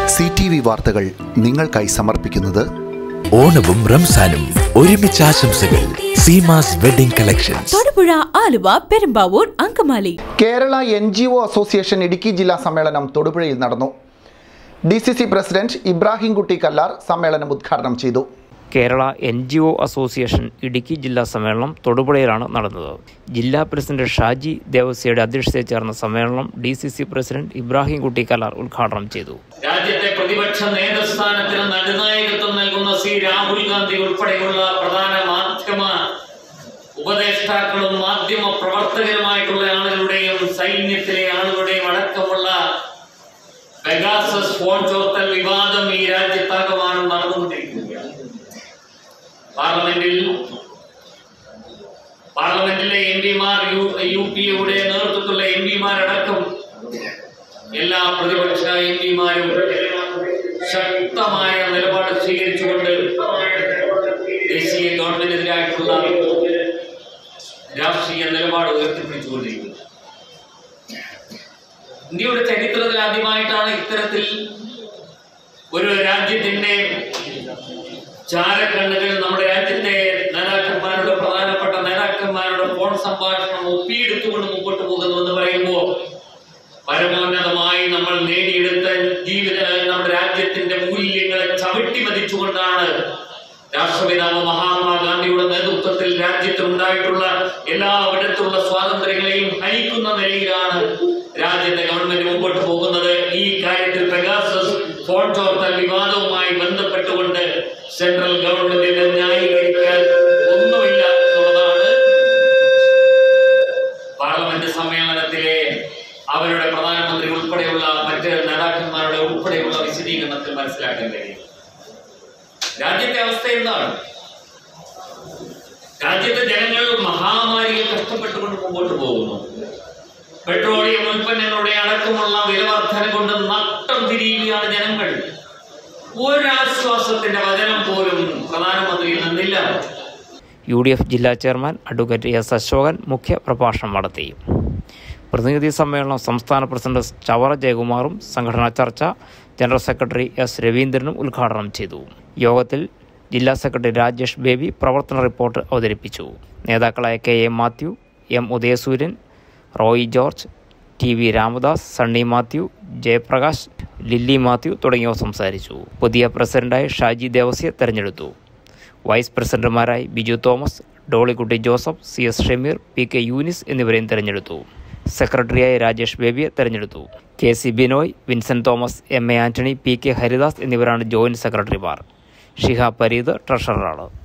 C T V വാർത്തകൾ നിങ്ങൾക്കായി സമർപ്പിക്കുന്നത് ഓണവും റംസാനും ഒരുമിച്ച് ആശംസകൾ Seemas wedding collections Thodupuzha Aluva Perumbavoor Angamaly Kerala N G O association Idukki ജില്ലാ സമ്മേളനം തൊടുപുഴയിൽ നടന്നു D C C president Ibrahimkutty Kallar സമ്മേളനം ഉദ്ഘാടനം ചെയ്തു Kerala N G O association Idukki ജില്ലാ സമ്മേളനം തൊടുപുഴയിലാണ് നടന്നത് ജില്ലാ പ്രസിഡന്റ് ഷാജി ദേവസ്യയുടെ അധ്യക്ഷതയിൽ ചേർന്ന സമ്മേളനം D C C president Ibrahim Kutty Kalar ഉദ്ഘാടനം ചെയ്തു രാജ്യത്തെ പ്രതിപക്ഷ നേതൃസ്ഥാനത്തിന് നടുനായകത്വം നൽകുന്ന ശ്രീ രാഹുൽ ഗാന്ധി ഉൾപ്പെടെയുള്ള പ്രധാന മാധ്യമ ഉപദേഷ്ടാക്കളും മാധ്യമ പ്രവർത്തകരുമായിട്ടുള്ള ആളുകളുടെയും സൈന്യത്തിലെ ആളുകളുടെയും അടക്കമുള്ള പെഗാസസ് ഫോൺ ചോർത്തൽ വിവാദം ഈ രാജ്യത്താകമാനം നടന്നുകൊണ്ടിരിക്കുകയാണ് പാർലമെന്റിൽ പാർലമെന്റിലെ എം പിമാർ യു യു പി യുടെ നേതൃത്വത്തിലുള്ള എം പിമാരടക്കം എല്ലാ പ്രതിപക്ഷ എം പിമാരും ശക്തമായ നിലപാട് സ്വീകരിച്ചുകൊണ്ട് ദേശീയ ഗവൺമെന്റിനെതിരായിട്ടുള്ള രാഷ്ട്രീയ നിലപാട് ഉയർത്തിപ്പിടിച്ചുകൊണ്ടിരിക്കുന്നു ഇന്ത്യയുടെ ചരിത്രത്തിൽ ആദ്യമായിട്ടാണ് ഇത്തരത്തിൽ ഒരു രാജ്യത്തിന്റെ ചാരക്കണ്ണുകൾ നമ്മുടെ രാജ്യത്തെ നേതാക്കന്മാരുടെ പ്രധാനപ്പെട്ട നേതാക്കന്മാരുടെ ഫോൺ സംഭാഷണം ഒപ്പിയെടുത്തുകൊണ്ട് മുമ്പോട്ട് പോകുന്നു എന്ന് പറയുമ്പോൾ പരമോന്നതമായി നമ്മൾ നേടിയെടുത്ത ജീവിത നമ്മുടെ രാജ്യത്തിന്റെ മൂല്യങ്ങളെ ചവിട്ടി മതിച്ചുകൊണ്ടാണ് രാഷ്ട്രപിതാവ് മഹാത്മാഗാന്ധിയുടെ നേതൃത്വത്തിൽ രാജ്യത്തിനുണ്ടായിട്ടുള്ള എല്ലാവിടത്തുള്ള സ്വാതന്ത്ര്യങ്ങളെയും ഹനിക്കുന്ന നിലയിലാണ് രാജ്യത്തെ ഗവൺമെന്റ് മുമ്പോട്ട് പോകുന്നത് ഈ കാര്യത്തിൽ പെഗാസസ് ഫോൺ ചോർത്തൽ വിവാദവുമായി ബന്ധപ്പെട്ടുകൊണ്ട് സെൻട്രൽ ഗവൺമെന്റിനെ ന്യായീകരിക്കാൻ ഒന്നുമില്ല എന്നുള്ളതാണ് പാർലമെന്റ് സമ്മേളനത്തിലെ അവരുടെ പ്രധാനമന്ത്രി ഉൾപ്പെടെയുള്ള മറ്റ് നേതാക്കന്മാരുടെ ഉൾപ്പെടെയുള്ള വിശദീകരണത്തിൽ മനസ്സിലാക്കാൻ കഴിയും രാജ്യത്തെ അവസ്ഥ എന്താണ് രാജ്യത്തെ ജനങ്ങൾ മഹാമാരിയിൽ കഷ്ടപ്പെട്ടുകൊണ്ട് മുമ്പോട്ട് പോകുന്നു പെട്രോളിയം ഉൽപ്പന്നങ്ങളുടെ അടക്കമുള്ള വിലവർധന കൊണ്ട് നട്ടം തിരിയുകയാണ് ജനങ്ങൾ ഒരാശ്വാസത്തിന്റെ വചനം പോലും പ്രധാനമന്ത്രിയിൽ നിന്നില്ല യു ഡി എഫ് ജില്ലാ ചെയർമാൻ അഡ്വക്കേറ്റ് എസ് അശോകൻ മുഖ്യ പ്രഭാഷണം നടത്തി പ്രതിനിധി സമ്മേളനം സംസ്ഥാന പ്രസിഡന്റ് ചവറ ജയകുമാറും സംഘടനാ ചർച്ച ജനറൽ സെക്രട്ടറി എസ് രവീന്ദ്രനും ഉദ്ഘാടനം ചെയ്തു യോഗത്തിൽ ജില്ലാ സെക്രട്ടറി രാജേഷ് ബേബി പ്രവർത്തന റിപ്പോർട്ട് അവതരിപ്പിച്ചു നേതാക്കളായ K A Mathew M Udayasooryan Roy George T V Ramadas Sunny Mathew Jayaprakash Lilly Mathew തുടങ്ങിയവർ സംസാരിച്ചു പുതിയ പ്രസിഡന്റായി ഷാജി ദേവസ്യെ തെരഞ്ഞെടുത്തു വൈസ് പ്രസിഡന്റുമാരായി Biju Thomas Dollykutty Joseph C S Shameer P K Younis എന്നിവരെയും തെരഞ്ഞെടുത്തു സെക്രട്ടറിയായി രാജേഷ് ബേബിയെ തെരഞ്ഞെടുത്തു K C Binoy Vincent Thomas M A Antony P K Haridas എന്നിവരാണ് ജോയിന്റ് സെക്രട്ടറിമാർ ഷിഹാബ് പരീദ് ട്രഷററാണ്